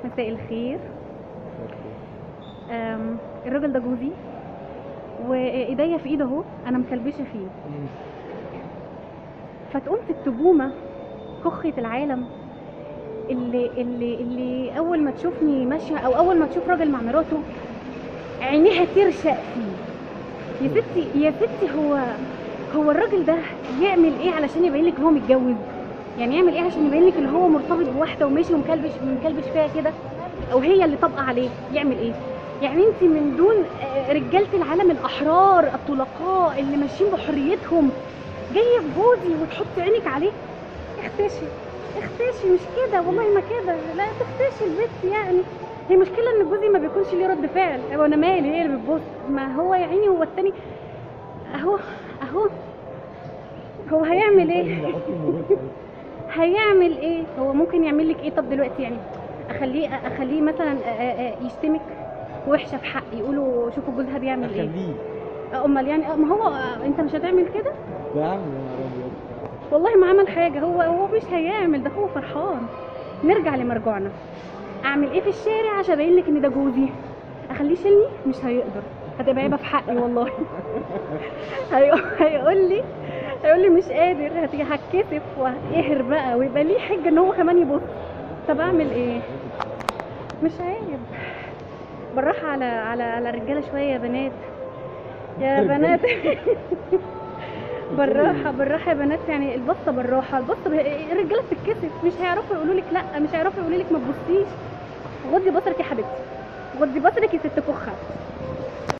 مساء الخير أم، الراجل ده جوزي وايديا في ايده اهو انا مكلبشه فيه فتقوم في التجومه كخة العالم اللي اللي اللي اول ما تشوفني ماشيه او اول ما تشوف راجل مع مراته عينيها ترشق فيه يا ستي يا ستي هو هو الراجل ده يعمل ايه علشان يبين لك ان هو متجوز يعني يعمل ايه عشان يبين لك ان هو مرتبط بواحده وماشي ومكلبش مكلبش فيها كده او هي اللي طابقه عليه يعمل ايه يعني انت من دون آه، رجاله العالم الاحرار الطلقاء اللي ماشيين بحريتهم جايه في جوزي وتحطي عينك عليه اختشي اختشي مش كده والله ما كده لا تختشي البت يعني هي مشكلة ان جوزي ما بيكونش ليه رد فعل هو انا مالي هي اللي بتبص ما هو يا عيني هو التاني اهو اهو هو هيعمل ايه هيعمل ايه هو ممكن يعمل لك ايه طب دلوقتي يعني اخليه اخليه مثلا آه، آه، يشتمك وحشه في حقي يقولوا شوفوا جوزها بيعمل ايه اخليه آه، امال يعني آه، ما هو آه، انت مش هتعمل كده ده عم يا نهار ابيض والله ما عمل حاجه هو هو مش هيعمل ده هو فرحان نرجع لمرجوعنا اعمل ايه في الشارع عشان ابين لك ان ده جوزي اخليه يشيلني مش هيقدر هتبقى عيبه في حقي والله هيقول هيقول لي هيقول لي مش قادر هتيجي هتكسف وهتقهر بقى ويبقى ليه حجه ان هو كمان يبص طب اعمل ايه مش عيب بالراحه على على على الرجاله شويه يا بنات يا بنات بالراحه بالراحه يا بنات يعني البصه بالراحه البصه ب... الرجاله بتتكسف مش هيعرفوا يقولوا لك لا مش هيعرفوا يقولوا لك ما تبصيش غضي بصرك يا حبيبتي غضي بصرك يا ست كخه